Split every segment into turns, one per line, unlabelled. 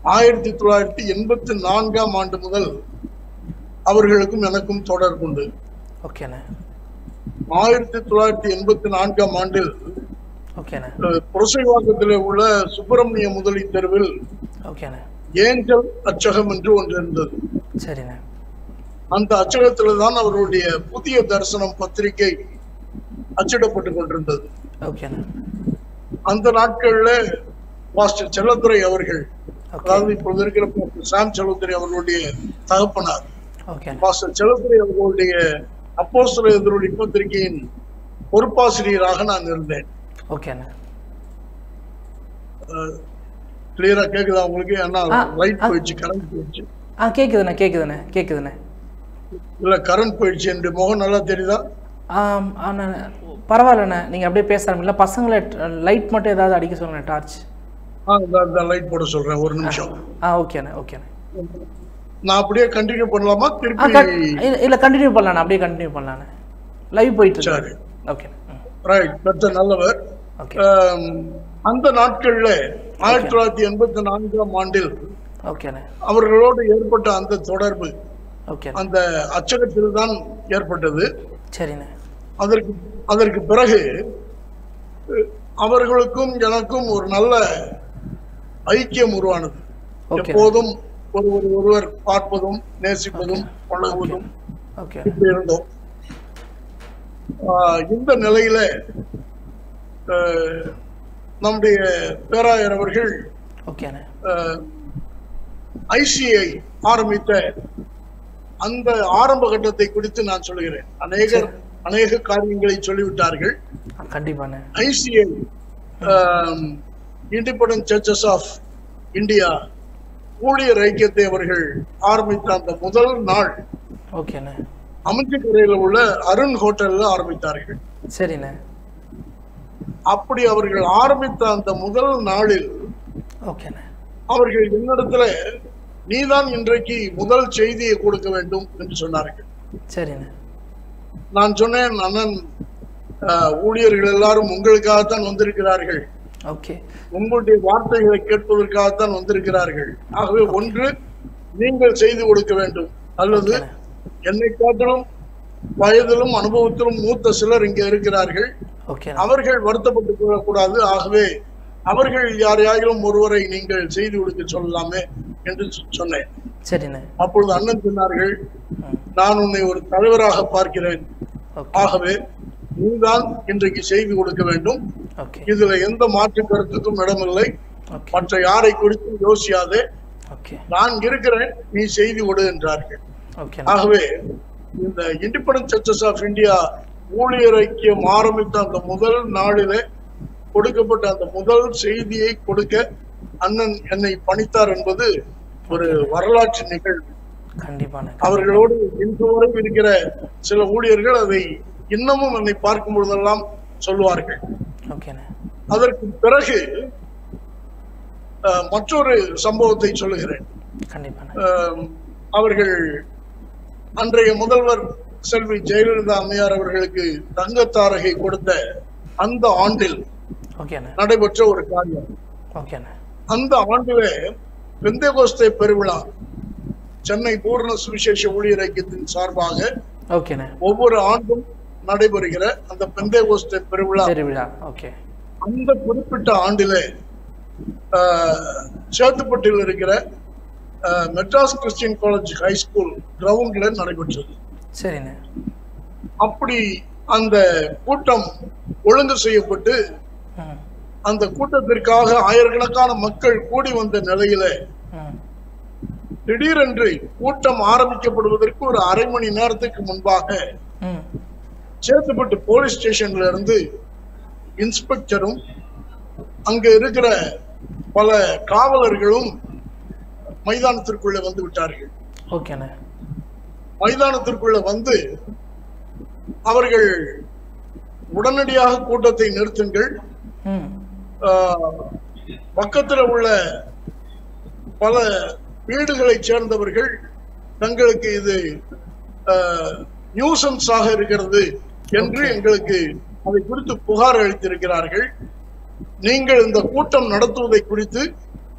ஆயிரத்தி தொள்ளாயிரத்தி எண்பத்தி நான்காம் ஆண்டு முதல் அவர்களுக்கும் எனக்கும் தொடர்புண்டு
ஓகேண்ணே
ஆயிரத்தி தொள்ளாயிரத்தி எண்பத்தி நான்காம் ஆண்டில்
ஓகேண்ணே
அஹ், புரசைவாக்கத்திலே உள்ள சுப்பிரமணிய முதலி தெருவில்
ஓகேண்ணே
ஏஞ்சல் அச்சகம் என்று ஒன்று இருந்தது
சரிண்ணே
அந்த அச்சகத்தில் தான் அவருடைய புதிய தரிசனம் பத்திரிகை அச்சிடப்பட்டு கொண்டிருந்தது
ஓகேண்ணே
அந்த நாட்கள்ல மாஸ்டர் செல்லத்துறை அவர்கள்
ஓகே
அதாவது இப்பொழுது இருக்கிற மாஸ்டர் சாம் செல்லத்துறை அவர்களுடைய தகப்பனார்
ஓகேண்ணே
மாஸ்டர் செல்லத்துறை அவர்களுடைய அப்போஸ்தல எதிரொலி பத்திரிகையின் பொறுப்பாசிரியராக நான் இருந்தேன்
ஓகேண்ணே
கிளியரா கேக்குதா உங்களுக்கு ஏன்னா
ஆ,
லைட்
ஆ.
போயிடுச்சு கரண்ட் போயிடுச்சு
ஆ கேட்குதுண்ணே கேட்குதுண்ணே கேட்குதுண்ணே
இல்ல கரண்ட் போயிடுச்சு என்னுடைய முகம் நல்லா தெரியுதா
ஆம் அண்ணா பரவாயில்லண்ணே நீங்கள் அப்படியே பேச ஆரம்பிங்களா பசங்களை லைட் மட்டும் ஏதாவது அடிக்க சொல்லுங்க டார்ச்
ஆ இந்த லைட் போட சொல்றேன் ஒரு நிமிஷம்
ஆ ஓகேண்ணே ஓகேண்ணே
நான் அப்படியே கண்டினியூ பண்ணலாமா
ஆ
திருப்பி
கட் இல்லை இல்லை கண்டினியூ பண்ணலாண்ணே அப்படியே கண்டினியூ பண்ணலாண்ணே லைவ் போயிட்டு
சரி
இருக்கு ஓகேண்ணே ம்
ரைட் பெற்ற நல்லவர்
ஓகே
ஆம், அந்த நாட்கள்ல ஆயிரத்தி தொள்ளாயிரத்தி எண்பத்தி நான்காம் ஆண்டில்
ஓகேண்ணே
அவர்களோடு ஏற்பட்ட அந்த தொடர்பு
ஓகேண்ணே
அந்த அச்சகத்தில் தான் ஏற்பட்டது
சரிண்ணே
அதற்கு அதற்கு பிறகு அஹ், அவர்களுக்கும் எனக்கும் ஒரு நல்ல ஐக்கியம் உருவானது
ஓகே
எப்போதும் ஒருவர் ஒருவர் பார்ப்பதும் நேசிப்பதும் பழகுவதும்
ஓகே
இப்படி இருந்தோம் ஆஹ் இந்த நிலையில ஆஹ் நம்முடைய பேராயர் அவர்கள்
ஓகேண்ணே
ஐசிஐ ஆரம்பித்த அந்த ஆரம்ப கட்டத்தை குறித்து நான் சொல்கிறேன் அநேகர் அநேக காரியங்களை சொல்லிவிட்டார்கள்
ஆ, கண்டிப்பாண்ணே
ICI independent churches of India ஊழியர் ஐக்கியத்தை அவர்கள் ஆரம்பித்த அந்த முதல் நாள்
ஓகேண்ணே
அமைச்சக்கரையில் உள்ள அருண் ஹோட்டல்ல ஆரம்பித்தார்கள்
சரிண்ணே
அப்படி அவர்கள் ஆரம்பித்த அந்த முதல் நாளில்
ஓகேண்ணே
அவர்கள் என்னிடத்துல நீதான் இன்றைக்கு முதல் செய்தியை கொடுக்க வேண்டும் என்று சொன்னார்கள்
சரிண்ணே
நான் சொன்னேன் அண்ணன் ஆஹ், ஊழியர்கள் எல்லாரும் உங்களுக்காகத்தான் வந்திருக்கிறார்கள்
ஓகே
உங்களுடைய வார்த்தைகளை கேட்பதற்காகத்தான் வந்திருக்கிறார்கள் ஆகவே ஒன்று நீங்கள் செய்து கொடுக்க வேண்டும் அல்லது
ஓகேண்ணே
என்னை காட்டிலும் வயதிலும் அனுபவத்திலும் மூத்த சிலர் இங்கே இருக்கிறார்கள்
ஓகேண்ணே
அவர்கள் வருத்தப்பட்டுக் கொள்ளக்கூடாது ஆகவே அவர்கள் யாரையாயிலும் ஒருவரை நீங்கள் செய்து கொடுக்க சொல்லலாமே என்று சொ- சொன்னேன்
சரிண்ணே
அப்பொழுது அண்ணன் சொன்னார்கள்
ம்
நான் உன்னை ஒரு தலைவராக பார்க்கிறேன்
ஓகே
ஆகவே நீதான் இன்றைக்கு செய்து கொடுக்க வேண்டும்
ஓகே
இதுல எந்த மாற்று கருத்துக்கும் இடமில்லை
ஓகே
மற்ற யாரை குறித்தும் யோசியாதே
ஓகே
நான் இருக்கிறேன் நீ செய்து கொடு என்றார்கள்
ஓகேண்ணே
ஆகவே இந்த இண்டிபெண்டன்ட் சர்ச்சஸ் ஆஃப் இந்தியா ஊழியர் ஐக்கியம் ஆரம்பித்த அந்த முதல் நாளிலே கொடுக்கப்பட்ட அந்த முதல் செய்தியை கொடுக்க அண்ணன் என்னை பணித்தார் என்பது ஒரு வரலாற்று நிகழ்வு
கண்டிப்பாண்ணே
அவர்களோடு இன்று வரை இருக்கிற சில ஊழியர்கள் அதை இன்னமும் என்னை பார்க்கும் பொழுதெல்லாம் சொல்லுவார்கள்
ஓகேண்ணே
அதற்கு பிறகு அஹ், மற்றொரு சம்பவத்தை சொல்லுகிறேன்
கண்டிப்பாண்ணே
அஹ், அவர்கள் அன்றைய முதல்வர் செல்வி ஜெயலலிதா அம்மையார் அவர்களுக்கு தங்கத்தாரகை கொடுத்த அந்த ஆண்டில்
ஓகேண்ணே
நடைபெற்ற ஒரு காரியம்
ஓகேண்ணே
அந்த ஆண்டிலே பெந்தேகோஸ்தே பெருவிழா சென்னை பூர்ண சுவிசேஷ ஊழியர் ஐக்கியத்தின் சார்பாக
ஓகேண்ணே
ஒவ்வொரு ஆண்டும் நடைபெறுகிற அந்த பெந்தேகோஸ்தே பெருவிழா
திருவிழா ஓகே
அந்த குறிப்பிட்ட ஆண்டிலே ஆஹ், சேத்துப்பட்டில் இருக்கிற ஆஹ், Madras Christian college high school கிரவுண்ட்ல நடைபெற்றது
சரிண்ணே
அப்படி அந்த கூட்டம் ஒழுங்கு செய்யப்பட்டு
ம்
அந்த கூட்டத்திற்காக ஆயிரக்கணக்கான மக்கள் கூடி வந்த நிலையில
ம்
திடீரென்று கூட்டம் ஆரம்பிக்கப்படுவதற்கு ஒரு அரை மணி நேரத்துக்கு முன்பாக
ம்
சேத்துப்பட்டு போலீஸ் ஸ்டேஷன்ல இருந்து இன்ஸ்பெக்டரும் அங்க இருக்கிற பல காவலர்களும் மைதானத்திற்குள்ள வந்து விட்டார்கள்
ஓகேண்ணே
மைதானத்திற்குள்ள வந்து அவர்கள் உடனடியாக கூட்டத்தை நிறுத்துங்கள்
ம்
ஆஹ், பக்கத்துல உள்ள பல வீடுகளைச் சேர்ந்தவர்கள் தங்களுக்கு இது நியூசன்ஸாக இருக்கிறது என்று எங்களுக்கு அதை குறித்து புகார் அளித்திருக்கிறார்கள் நீங்கள் இந்த கூட்டம் நடத்துவதை குறித்து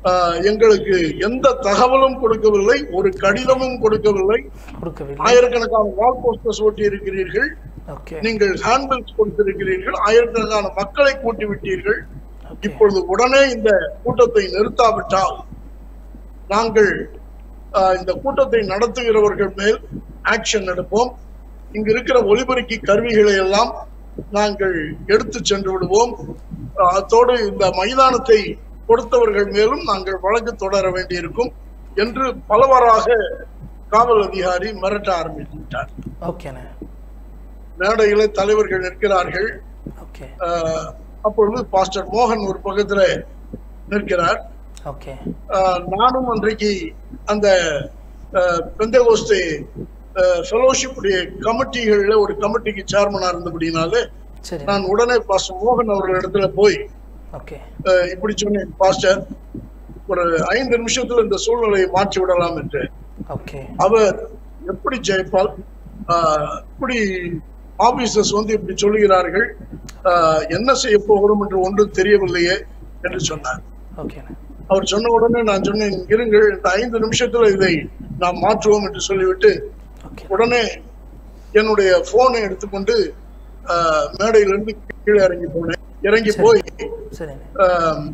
ஆஹ், எங்களுக்கு எந்த தகவலும் கொடுக்கவில்லை ஒரு கடிதமும் கொடுக்கவில்லை
கொடுக்கவில்லை
ஆயிரக்கணக்கான வால் போஸ்டர்ஸ் ஓட்டி இருக்கிறீர்கள்
ஓகே
நீங்கள் ஹேண்ட்பில்ஸ் கொடுத்திருக்கிறீர்கள் ஆயிரக்கணக்கான மக்களை கூட்டி விட்டீர்கள்
ஓகே
இப்பொழுது உடனே இந்த கூட்டத்தை நிறுத்தாவிட்டால் நாங்கள் ஆஹ், இந்த கூட்டத்தை நடத்துகிறவர்கள் மேல் ஆக்ஷன் எடுப்போம் இங்க இருக்கிற ஒலிபெருக்கி கருவிகளை எல்லாம் நாங்கள் எடுத்து சென்று விடுவோம் ஆஹ், அத்தோடு இந்த மைதானத்தை கொடுத்தவர்கள் மேலும் நாங்கள் வழக்கு தொடர வேண்டியிருக்கும் என்று பலவாறாக காவல் அதிகாரி மிரட்ட ஆரம்பித்து விட்டார்
ஓகேண்ணே
மேடையில தலைவர்கள் நிற்கிறார்கள்
ஓகே
ஆஹ், அப்பொழுது பாஸ்டர் மோகன் ஒரு பக்கத்துல நிற்கிறார்
ஓகே
ஆஹ், நானும் அன்றைக்கு அந்த பெந்தகோஸ்தே ஃபெலோஷிப் உடைய கமிட்டிகள்ல ஒரு கமிட்டிக்கு சேர்மனா இருந்தபடினால
சரி
நான் உடனே பாஸ்டர் மோகன் அவர்கள் இடத்துல போய்
ஓகே
ஆஹ், இப்படி சொன்னேன் பாஸ்டர் ஒரு ஐந்து நிமிஷத்துல இந்த சூழ்நிலையை மாற்றி விடலாம் என்று
ஓகே
அவர் எப்படி ஜெயிப்பால் ஆஹ், இப்படி ஆபீசர்ஸ் வந்து இப்படி சொல்லுகிறார்கள் ஆஹ், என்ன செய்ய போகிறோம் என்று ஒன்றும் தெரியவில்லையே என்று சொன்னார்
ஓகேண்ணே
அவர் சொன்ன உடனே நான் சொன்னேன் இருங்கள் இந்த ஐந்து நிமிஷத்துல இதை நாம் மாற்றுவோம் என்று சொல்லிவிட்டு
ஓகே
உடனே என்னுடைய போனை எடுத்துக்கொண்டு ஆஹ், மேடையிலிருந்து கீழே இறங்கி போனேன் இறங்கி
சரி.
போய்
சரிண்ணே
ஆஹ்,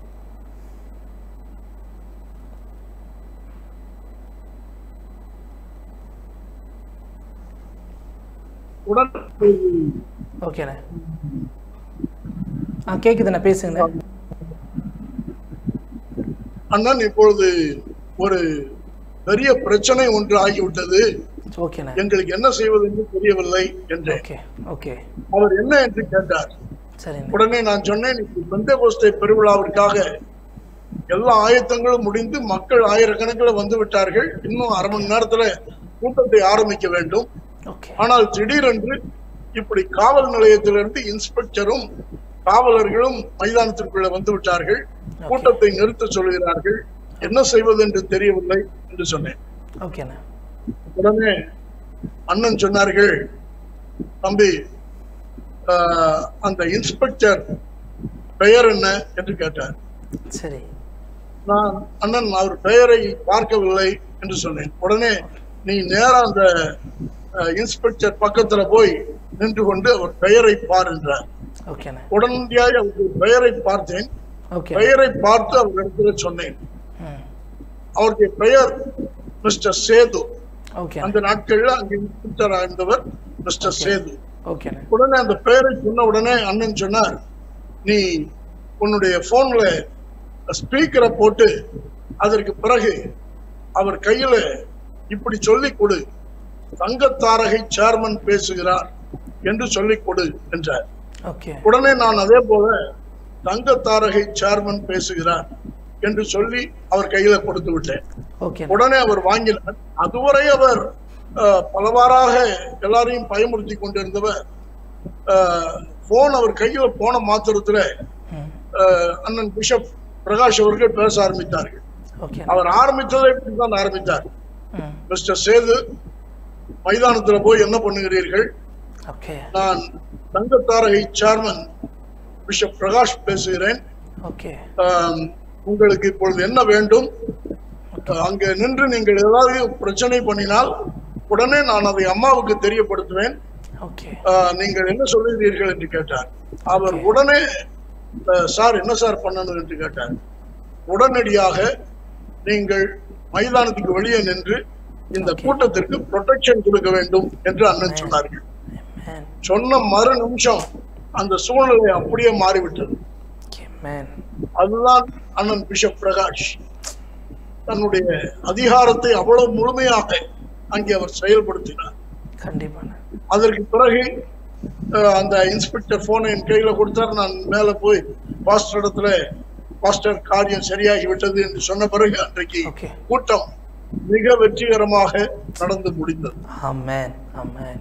உடன்
ஓகேண்ணே ஆ கேட்குதுண்ணே பேசுங்கண்ணே
அண்ணன் இப்பொழுது ஒரு பெரிய பிரச்சனை ஒன்று ஆகிவிட்டது
ஓகேண்ணே
எங்களுக்கு என்ன செய்வது என்று தெரியவில்லை என்றேன்
ஓகே ஓகே
அவர் என்ன என்று கேட்டார்
சரிண்ணே
உடனே நான் சொன்னேன் பெந்தகோஸ்தே பெருவிழாவிற்காக எல்லா ஆயத்தங்களும் முடிந்து மக்கள் ஆயிரக்கணக்கில் வந்து விட்டார்கள் இன்னும் அரை மணி நேரத்துல கூட்டத்தை ஆரம்பிக்க வேண்டும்
ஓகே
ஆனால் திடீரென்று இப்படி காவல் நிலையத்திலிருந்து இன்ஸ்பெக்டரும் காவலர்களும் மைதானத்திற்குள்ள வந்து விட்டார்கள் கூட்டத்தை நிறுத்த சொல்கிறார்கள் என்ன செய்வது என்று தெரியவில்லை என்று சொன்னேன்
ஓகேண்ணே
உடனே அண்ணன் சொன்னார்கள் தம்பி ஆஹ், அந்த இன்ஸ்பெக்டர் பெயர் என்ன என்று கேட்டார்
சரி
நான் அண்ணன் அவர் பெயரை பார்க்கவில்லை என்று சொன்னேன் உடனே நீ நேரா அந்த அஹ், இன்ஸ்பெக்டர் பக்கத்துல போய் நின்று கொண்டு அவர் பெயரை பார் என்றார்
ஓகேண்ணே
உடனடியாக அவருடைய பெயரை பார்த்தேன்
ஓகே
பெயரை பார்த்து அவர் இடத்துல சொன்னேன்
ம்
அவருடைய பெயர் மிஸ்டர் சேது
ஓகே
அந்த நாட்கள்ல அங்கே இன்ஸ்பெக்டர் இருந்தவர் மிஸ்டர் சேது
ஓகேண்ணே
உடனே அந்த பெயரை சொன்ன உடனே அண்ணன் சொன்னார் நீ உன்னுடைய போன்ல ஸ்பீக்கரை போட்டு அதற்கு பிறகு அவர் கையில இப்படி சொல்லி கொடு தங்கத்தாரகை சேர்மன் பேசுகிறார் என்று சொல்லிக் கொடு என்றார்
ஓகே
உடனே நான் அதே போல தங்கத்தாரகை சேர்மன் பேசுகிறார் என்று சொல்லி அவர் கையில கொடுத்து விட்டேன்
ஓகே
உடனே அவர் வாங்கினார் அதுவரை அவர் அஹ், பலவாறாக எல்லாரையும் பயமுறுத்தி கொண்டிருந்தவர் போன் அவர் கையில போன மாத்திரத்துல
ம்
அஹ், அண்ணன் பிஷப் பிரகாஷ் அவர்கள் பேச ஆரம்பித்தார்கள்
ஓகே
அவர் ஆரம்பித்ததை இப்படிதான் ஆரம்பித்தார்
ம்
மிஸ்டர் சேது மைதானத்துல போய் என்ன பண்ணுகிறீர்கள்
ஓகே
நான் தங்கத்தாரகை சேர்மன் பிஷப் பிரகாஷ் பேசுகிறேன்
ஓகே
ஆம், உங்களுக்கு இப்பொழுது என்ன வேண்டும் அங்க நின்று நீங்கள் ஏதாவது பிரச்சனை பண்ணினால் உடனே நான் அதை அம்மாவுக்கு தெரியப்படுத்துவேன்
ஓகே
ஆ, நீங்கள் என்ன சொல்லுகிறீர்கள் என்று கேட்டார் அவர் உடனே "ஆ, சார் என்ன சார் பண்ணணும் என்று கேட்டார் உடனடியாக நீங்கள் மைதானத்துக்கு வெளியே நின்று இந்த கூட்டத்திற்கு ப்ரொடெக்ஷன் கொடுக்க வேண்டும் என்று அண்ணன் சொன்னார்கள்
மேன்
சொன்ன மறு நிமிஷம் அந்த சூழ்நிலை அப்படியே மாறிவிட்டது
ஓகே மேன்
அதுதான் அண்ணன் பிஷப் பிரகாஷ் தன்னுடைய அதிகாரத்தை அவ்வளவு முழுமையாக அங்கே அவர் செயல்படுத்தினார்
கண்டிப்பாண்ணே
அதற்கு பிறகு அஹ், அந்த இன்ஸ்பெக்டர் போனை என் கையில கொடுத்தார் நான் மேல போய் பாஸ்டர் இடத்துல பாஸ்டர் காரியம் சரியாகி விட்டது என்று சொன்ன பிறகு அன்றைக்கு
ஓகே
கூட்டம் மிக வெற்றிகரமாக நடந்து முடிந்தது
ஆமென் ஆமென்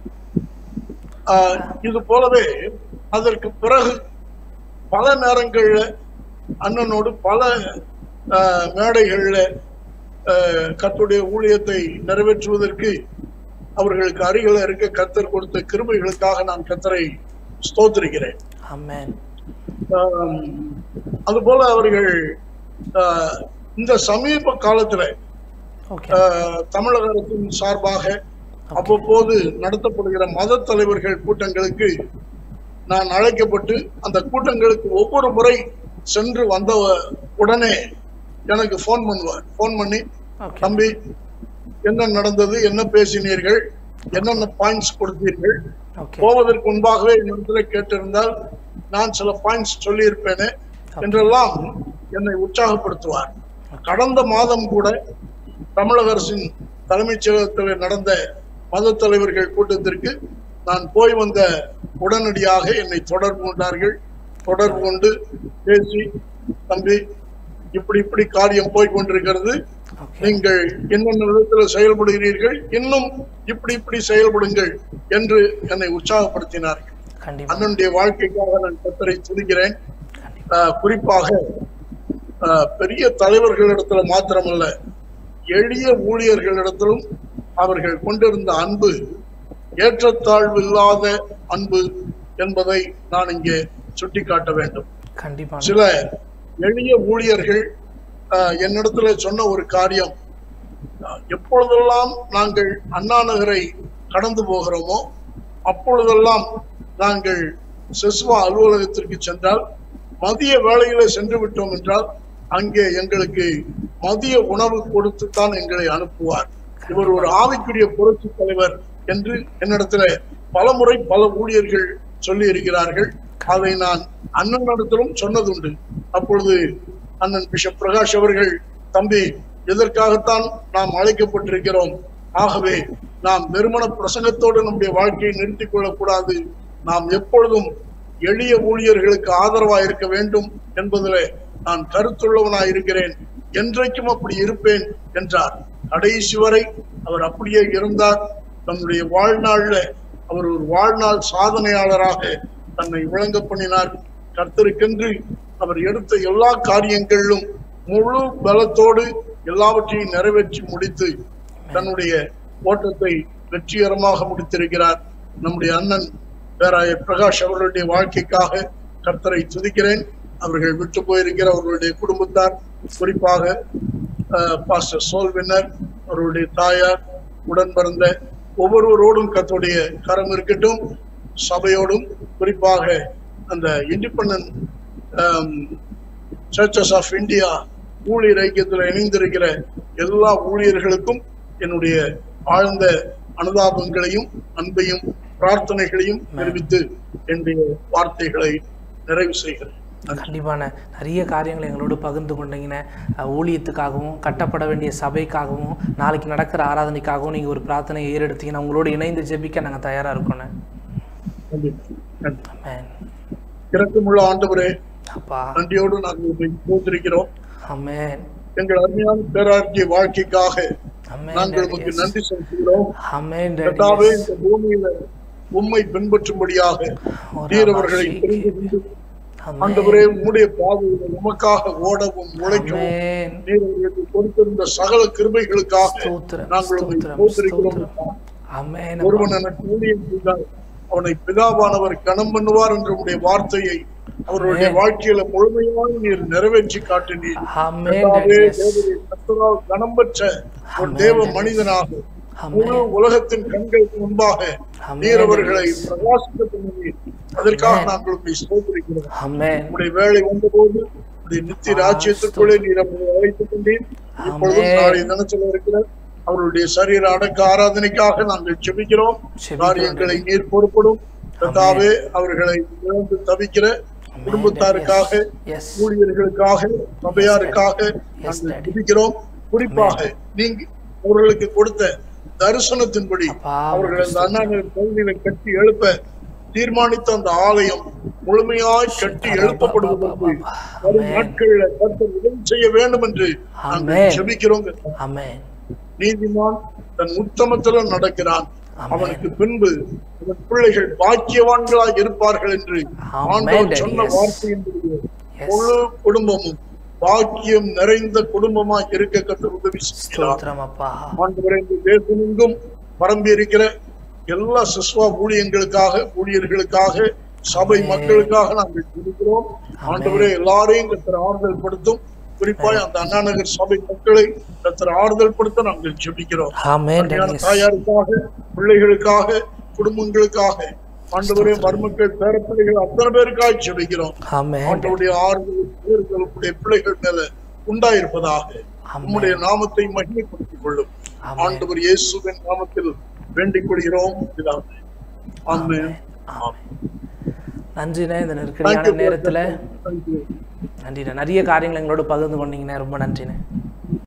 ஆஹ், இது போலவே அதற்கு பிறகு பல நேரங்கள்ல அண்ணனோடு பல ஆஹ், மேடைகள்ல ஆஹ், கர்த்தருடைய ஊழியத்தை நிறைவேற்றுவதற்கு அவர்களுக்கு அருகில இருக்க கத்தர் கொடுத்த கிருபைகளுக்காக நான் கத்தரை ஸ்தோத்திரிக்கிறேன்
ஆமென்
ஆம், அதுபோல அவர்கள் ஆஹ், இந்த சமீப காலத்துல
ஓகே
ஆஹ், தமிழக அரசின் சார்பாக அவ்வப்போது நடத்தப்படுகிற மத தலைவர்கள் கூட்டங்களுக்கு நான் அழைக்கப்பட்டு அந்த கூட்டங்களுக்கு ஒவ்வொரு முறை சென்று வந்த உடனே எனக்கு ஃபோன் பண்ணுவார் ஃபோன் பண்ணி
ஓகே
தம்பி என்ன நடந்தது என்ன பேசினீர்கள் என்னென்ன பாயிண்ட்ஸ் கொடுத்தீர்கள்
ஓகே
போவதற்கு முன்பாகவே என்னிடத்துல கேட்டிருந்தால் நான் சில பாயிண்ட்ஸ் சொல்லியிருப்பேனே என்றெல்லாம் என்னை உற்சாகப்படுத்துவார் கடந்த மாதம் கூட தமிழக அரசின் தலைமைச் செயலகத்தில் நடந்த மத தலைவர்கள் கூட்டத்திற்கு நான் போய் வந்த உடனடியாக என்னை தொடர்பு கொண்டார்கள் தொடர்பு கொண்டு பேசி தம்பி இப்படி இப்படி காரியம் போய் கொண்டிருக்கிறது
ஓகே
நீங்கள் என்னென்ன விதத்தில் செயல்படுகிறீர்கள் இன்னும் இப்படி இப்படி செயல்படுங்கள் என்று என்னை உற்சாகப்படுத்தினார்கள்
கண்டிப்பா
அண்ணனுடைய வாழ்க்கைக்காக நான் கத்தரை துதிக்கிறேன்
கண்டிப்பா
ஆஹ் குறிப்பாக ஆஹ் பெரிய தலைவர்களிடத்துல மாத்திரமல்ல எளிய ஊழியர்களிடத்திலும் அவர்கள் கொண்டிருந்த அன்பு ஏற்றத்தாழ்வு இல்லாத அன்பு என்பதை நான் இங்கே சுட்டிக்காட்ட வேண்டும்
கண்டிப்பா
சில எளிய ஊழியர்கள் ஆஹ், என்னிடத்துல சொன்ன ஒரு காரியம் ஆஹ், எப்பொழுதெல்லாம் நாங்கள் அண்ணா நகரை கடந்து போகிறோமோ அப்பொழுதெல்லாம் நாங்கள் செஸ்வா அலுவலகத்திற்கு சென்றால் மதிய வேளையில சென்று விட்டோம் என்றால் அங்கே எங்களுக்கு மதிய உணவு கொடுத்து தான் எங்களை அனுப்புவார் இவர் ஒரு ஆவிக்குரிய புரட்சி தலைவர் என்று என்னிடத்துல பலமுறை பல ஊழியர்கள் சொல்லி இருக்கிறார்கள் அதை நான் அண்ணனிடத்திலும் சொன்னதுண்டு அப்பொழுது அண்ணன் பிஷப் பிரகாஷ் அவர்கள் தம்பி இதற்காகத்தான் நாம் அழைக்கப்பட்டிருக்கிறோம் ஆகவே நாம் வெறுமன பிரசங்கத்தோடு நம்முடைய வாழ்க்கையை நிறுத்திக் கொள்ளக்கூடாது நாம் எப்பொழுதும் எளிய ஊழியர்களுக்கு ஆதரவா இருக்க வேண்டும் என்பதிலே நான் கருத்துள்ளவனாய் இருக்கிறேன் என்றைக்கும் அப்படி இருப்பேன் என்றார் கடைசி வரை அவர் அப்படியே இருந்தார் தன்னுடைய வாழ்நாள்ல அவர் ஒரு வாழ்நாள் சாதனையாளராக தன்னை விளங்க பண்ணினார் கர்த்தருக்கென்று அவர் எடுத்த எல்லா காரியங்களிலும் முழு பலத்தோடு எல்லாவற்றையும் நிறைவேற்றி முடித்து தன்னுடைய ஓட்டத்தை வெற்றிகரமாக முடித்திருக்கிறார் நம்முடைய அண்ணன் பேராய பிரகாஷ் அவர்களுடைய வாழ்க்கைக்காக கர்த்தரை துதிக்கிறேன் அவர்கள் விட்டு போயிருக்கிற அவர்களுடைய குடும்பத்தார் குறிப்பாக அஹ், பாஸ்டர் சோல்வினர் அவருடைய தாயார் உடன் பிறந்த ஒவ்வொருவரோடும் கர்த்தருடைய கரம் இருக்கட்டும் சபையோடும் குறிப்பாக அந்த இண்டிபெண்டன்ட் சர்ச்சஸ் ஆஃப் இந்தியா ஊழியர் ஐக்கியத்தில் இணைந்திருக்கிற எல்லா ஊழியர்களுக்கும் என்னுடைய ஆழ்ந்த அனுதாபங்களையும் அன்பையும் பிரார்த்தனைகளையும் தெரிவித்து என்னுடைய வார்த்தைகளை நிறைவு செய்கிறேன் நன்றி.
கண்டிப்பான நிறைய காரியங்களை எங்களோடு பகிர்ந்து கொண்டீங்கன்னு அஹ், ஊழியத்துக்காகவும் கட்டப்பட வேண்டிய சபைக்காகவும் நாளைக்கு நடக்கிற ஆராதனைக்காகவும் நீங்கள் ஒரு பிரார்த்தனையை ஏறெடுத்தீங்கன்னா உங்களோடு இணைந்து ஜெபிக்க நாங்கள் தயாராக இருக்கோண்ணே
நன்றி நன்றி
அமேன்
இரக்கமுள்ள ஆண்டவரே
அப்பா
நன்றியோடு நாங்கள் உம்மை போற்றிருக்கிறோம்
அமேன்
எங்கள் அருமையான பேராட்சிய வாழ்க்கைக்காக
அமேன்
நாங்கள் உமக்கு நன்றி செலுத்துகிறோம்
அமேன்
கர்த்தாவே இந்த பூமியில உம்மை பின்பற்றும்படியாக வீரவர்களை தெரிந்து கொண்டு ஆண்டவரே உம்முடைய பாதையில உமக்காக ஓடவும் உழைக்கவும்
அமேன்
நீர் எங்களுக்கு கொடுத்திருந்த சகல கிருபைகளுக்காக
ஸ்தோத்திரம்
நாங்கள் உம்மை
ஸ்தோத்திரம்
போற்றிருக்கிறோம்
ஸ்தோத்திரம் அமேன்
ஒருவன் எனக்கு ஊழியம் செய்தால் அவனை பிதாவானவர் கனம் பண்ணுவார் என்ற உடைய வார்த்தையை அவருடைய வாழ்க்கையில முழுமையாக நீர் நிறைவேற்றி காட்டினீர்
அமேன்
கர்த்தாவே, தேவரீர் கர்த்தரால் கனம் பெற்ற ஒரு தேவ மனிதனாக முழு
அமேன்
உலகத்தின் கண்களுக்கு முன்பாக நீர் அவர்களை பிரகாசிக்க பண்ணினீர் அதற்காக நாங்கள் உம்மை ஸ்தோத்திரிக்கிறோம்
அமேன்
உங்களுடைய வேலை வந்தபோது உடைய நித்திய ராஜ்யத்துக்குள்ளே நீர் அவர்களை அழைத்துக் கொண்டீர் இப்பொழுதும் நாளை தினத்தில் இருக்கிற அவருடைய சரீர அடக்க ஆராதனைக்காக நாங்கள் ஜெபிக்கிறோம் காரியங்களை நீர் பொறுப்படும் கர்த்தாவே அவர்களை இழந்து தவிக்கிற குடும்பத்தாருக்காக
எஸ்
ஊழியர்களுக்காக சபையாருக்காக நாங்கள் ஜெபிக்கிறோம் குறிப்பாக நீங்க அவர்களுக்கு கொடுத்த தரிசனத்தின்படி
அப்பா
அவர்கள் அந்த அண்ணாநகர் பகுதியில கட்டி எழுப்ப தீர்மானித்த அந்த ஆலயம் முழுமையாய் கட்டி எழுப்பப்படுவதற்கு வரும் நாட்களில் கர்த்தர் உதவி செய்ய வேண்டும் என்று நாங்கள்
ஆமென்.
ஜெபிக்கிறோம்
அமேன்
நீதிமான் தன் உத்தமத்துல நடக்கிறான்
ஆமென்.
அவனுக்கு பின்பு அவன் பிள்ளைகள் பாக்கியவான்களாய் இருப்பார்கள் என்று
ஆமென்,
ஆண்டவர்
Daddy.
சொன்ன
Yes.
வார்த்தையின்படி
Yes.
முழு குடும்பமும் பாக்கியம் நிறைந்த குடும்பமாய் இருக்க கர்த்தர் உதவி செய்கிறார்
ஸ்தோத்திரம் அப்பா
ஆண்டவரே இந்த தேசமெங்கும் பரம்பி இருக்கிற எல்லா சிஸ்வா ஊழியங்களுக்காக ஊழியர்களுக்காக சபை மக்களுக்காக நாங்கள் ஜெபிக்கிறோம் ஆண்டவரே எல்லாரையும் கத்தர் ஆறுதல் படுத்தும் குறிப்பாய் அந்த அண்ணா நகர் சபை மக்களை கர்த்தர் ஆறுதல் படுத்த நாங்கள் ஜெபிக்கிறோம்
ஆமென்
அருமையான
டாடி
தாயாருக்காக பிள்ளைகளுக்காக குடும்பங்களுக்காக ஆண்டவரே மருமக்கள் பேரப்பிள்ளைகள் அத்தனை பேருக்காக ஜெபிக்கிறோம்
ஆமென்
ஆண்டவருடைய ஆறுதல் பேர்களுடைய பிள்ளைகள் மேல உண்டாயிருப்பதாக உம்முடைய நாமத்தை மகிமைப்படுத்திக் கொள்ளும்
ஆமென்
ஆண்டவர் இயேசுவின் நாமத்தில் வேண்டிக் கொள்கிறோம் பிதாவே. ஆமென்
நன்றிண்ணே இந்த நெருக்கடியான நேரத்துல
Thank you.
நன்றிண்ணே நிறைய காரியங்கள் எங்களோட பகிர்ந்து கொண்டீங்கண்ணே ரொம்ப நன்றிண்ணே